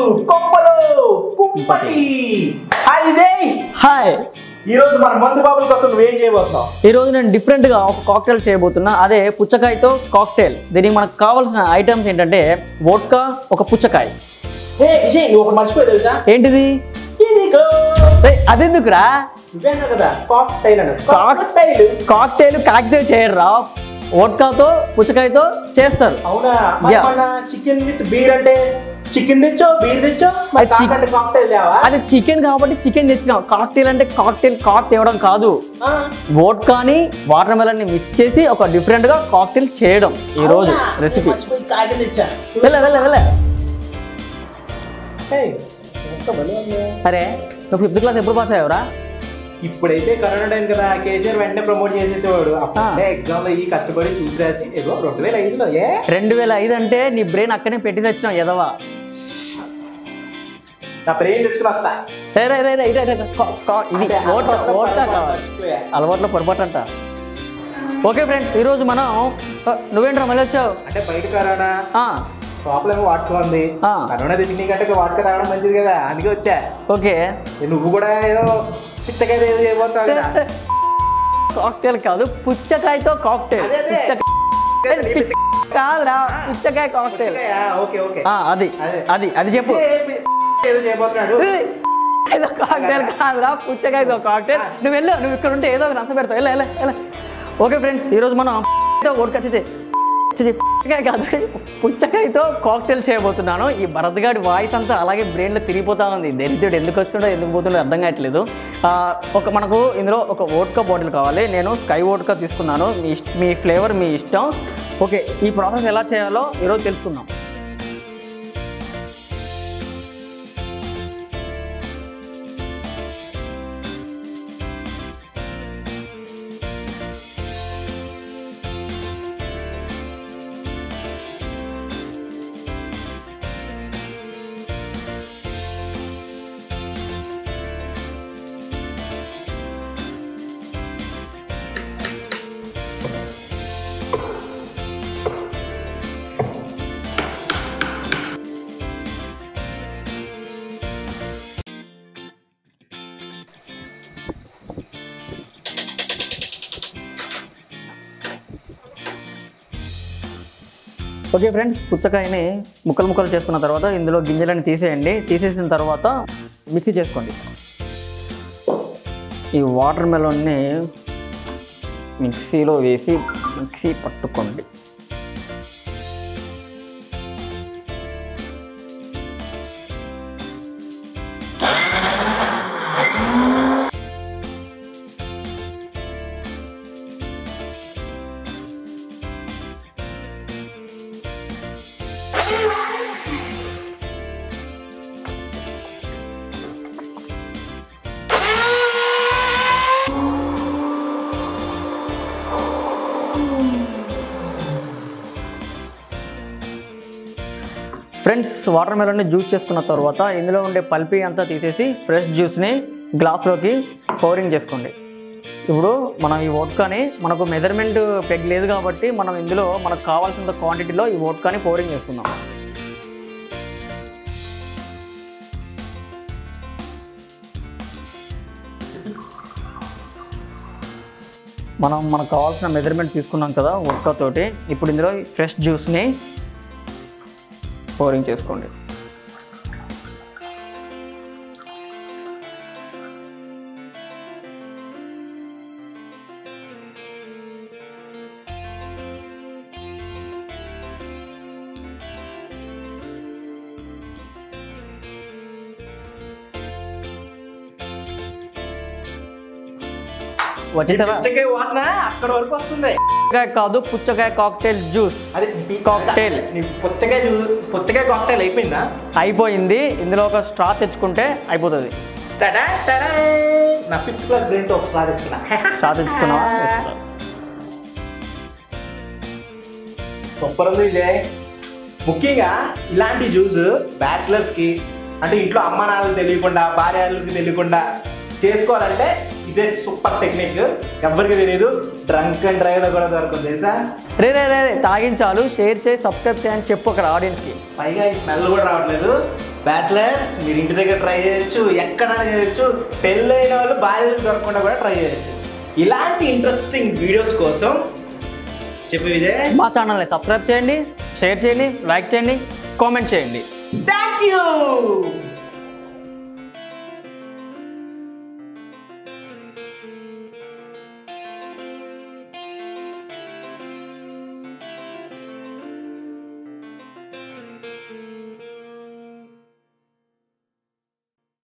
కొంపలు కుంపటి hi Vijay hi ఈ రోజు మన మందు బాబుల కోసం నువ్వేం చేయబోతున్నావు ఈ రోజు నేను డిఫరెంట్గా ఒక కాక్టైల్ చేయబోతున్నా అదే పుచ్చకాయతో కాక్టైల్ దీనికి మనకు కావాల్సిన ఐటమ్స్ ఏంటంటే వోడ్కా ఒక పుచ్చకాయ ఏ విజయ్ నువ్వు ఒకటి మర్చిపోయి తెలుసా ఏంటిది ఇదిగో ఏయ్, అదెందుకురా నువ్వేనా కదా కాక్టైల్ అన్న కాక్- కాక్టైల్ కాక్టైల్ కాక్టైల్ చేయరురా వోడ్కాతో పుచ్చకాయతో చేస్తారు అవునా మరి Yeah. మన చికెన్ విత్ బీర్ అంటే చికెన్ తెచ్చో బీర్ తెచ్చో మరి అది chick- కాకంటే కాక్టైల్ లేవా అది చికెన్ కాబట్టి చికెన్ తెచ్చినాం కాక్టైల్ అంటే కాక్టైల్ కాక్ తేవడం కాదు ఆ, వోడ్కాని వాటర్ మెలన్ని మిక్స్ చేసి ఒక డిఫరెంట్గా కాక్టైల్ చేయడం ఈ రోజు అవునా? రెసిపీ మర్చిపోయి కాకి తెచ్చా వెళ్ళ వెళ్ళ వెళ్ళ ఏయ్, ఎంత భలే ఉంది. అరే నువ్వు ఫిఫ్త్ క్లాస్ ఎప్పుడు పాస్ అయ్యావురా ఇప్పుడైతే కరోనా టైం కదా కేసీఆర్ వెంటనే ప్రమోట్ చేసేసేవాడు అప్పుడే ఎగ్జామ్ లో ఈ కష్టపడి చూసి రాసి ఏదో రెండు వేల ఐదులో ఏ రెండు వేల ఐదు అంటే నీ బ్రెయిన్ అక్కడే పెట్టి తెచ్చినావు ఎదవా నా బ్రెయిన్ తెచ్చుకుని వస్తా రే రే రే రే, రే, రే, రే, కా- కా- ఇది అంటే ఓటా అలవాట్లో ఓటా పొరపాటు కావాలి మర్చిపోయా. అలవాట్లో పొరపాటు అంట ఓకే ఫ్రెండ్స్ ఈరోజు మనం ఆ, నువ్వేంట్రా మళ్ళీ వచ్చావు అంటే బయట కరోనా ఆ, ప్రాబ్లం వాడుకో ఉంది ఆ. కరోనా తెచ్చి నీకంటే వాడుక రావడం మంచిది కదా అందుకే వచ్చా ఓకే ఏ నువ్వు కూడా ఏదో పిచ్చగా ఏదో చేయబోతావు కదా కాక్టైల్ కాదు పుచ్చకాయతో కాక్టైల్ అదే, అదే. పుచ్చకాయ నీ పిచ్చ- కాదురా పుచ్చకాయ కాక్టైల్ పిచ్చకాయ, ఓకే ఓకే ఆ, అది అదే. అది అది చెప్పు ఏ, పి- ఏదో చేయబోతున్నాడు ఏదో కాక్టైల్ కాదురా పుచ్చకాయతో కాక్టైల్ నువ్వు వెళ్ళు నువ్వు ఇక్కడ ఉంటే ఏదో ఒక నచ్చ పెడతావు వెళ్ళ వెళ్ళ వెళ్ళ ఓకే ఫ్రెండ్స్ ఈరోజు మనం ఓడికొచ్చి పుచ్చకాయ కాదు పుచ్చకాయతో కాక్టైల్ చేయబోతున్నాను ఈ భరత్గాడి వాయిస్ అంతా అలాగే బ్రెయిన్లో తిరిగిపోతా ఉంది దరిద్రుడు ఎందుకు వస్తుండో ఎందుకు పోతుండో అర్థం కావట్లేదు ఆ, ఒక మనకు ఇందులో ఒక ఓట్కా బాటిల్ కావాలి నేను స్కై ఓట్కా తీసుకున్నాను మీ ఇష్ట మీ ఫ్లేవర్ మీ ఇష్టం ఓకే ఈ ప్రాసెస్ ఎలా చేయాలో ఈరోజు తెలుసుకుందాం ఓకే ఫ్రెండ్స్ పుచ్చకాయని ముక్కలు ముక్కలు చేసుకున్న తర్వాత ఇందులో గింజలని తీసేయండి తీసేసిన తర్వాత మిక్సీ చేసుకోండి ఈ వాటర్ మెలన్ని మిక్సీలో వేసి మిక్సీ పట్టుకోండి ఫ్రెండ్స్ వాటర్ మెలన్ని జ్యూస్ చేసుకున్న తర్వాత ఇందులో ఉండే పల్పి అంతా తీసేసి ఫ్రెష్ జ్యూస్ని గ్లాస్లోకి పౌరింగ్ చేసుకోండి ఇప్పుడు మనం ఈ వోడ్కాని మనకు మెజర్మెంట్ పెగ్ లేదు కాబట్టి మనం ఇందులో మనకు కావాల్సినంత క్వాంటిటీలో ఈ వోడ్కాని పౌరింగ్ చేసుకుందాం మనం మనకు కావాల్సిన మెజర్మెంట్ తీసుకున్నాం కదా వోడ్కా తోటి ఇప్పుడు ఇందులో ఫ్రెష్ జ్యూస్ని పౌరింగ్ చేసుకోండి వచ్చేసారా పిచ్చకాయ వాసన అక్కడ వరకు వస్తుంది పుచ్చకాయ కాదు పుచ్చకాయ కాక్టైల్ జ్యూస్ అదే నీ Cocktail. నీ పుచ్చకాయ జ్యూ- పుచ్చకాయ కాక్టైల్ అయిపోయిందా అయిపోయింది ఇందులో ఒక స్ట్రా తెచ్చుకుంటే అయిపోతుంది టడా, టడా. నా ఫిఫ్త్ క్లాస్ బ్రెయిన్తో ఒకసారి తెచ్చుకున్నా స్ట్రా తెచ్చుకున్నావా వేసుకున్నావా? సూపర్ ఉంది విజయ్ ముఖ్యంగా ఇలాంటి జ్యూస్ బ్యాచిలర్స్ కి అంటే ఇంట్లో అమ్మ నాన్నలకు తెలియకుండా భార్యలకు తెలియకుండా చేసుకోవాలంటే ఇదే సూపర్ టెక్నిక్ ఎవరికి తెలియదు డ్రంక్ అండ్ డ్రైవ్ కూడా దొరకదు తెలుసా రే రే రే రే తాగించాలు షేర్ చేయి సబ్స్క్రైబ్ చేయని చెప్పు అక్కడ ఆడియన్స్కి పైగా ఈ స్మెల్ కూడా రావట్లేదు బ్యాచిలర్స్ మీరు ఇంటి దగ్గర ట్రై చేయొచ్చు ఎక్కడైనా చేయొచ్చు పెళ్ళైన వాళ్ళు భార్యలు దొరకకుండా కూడా ట్రై చేయొచ్చు ఇలాంటి ఇంట్రెస్టింగ్ వీడియోస్ కోసం చెప్పు విజయ్ మా ఛానల్ని సబ్స్క్రైబ్ చేయండి షేర్ చేయండి లైక్ చేయండి కామెంట్ చేయండి థ్యాంక్ యూ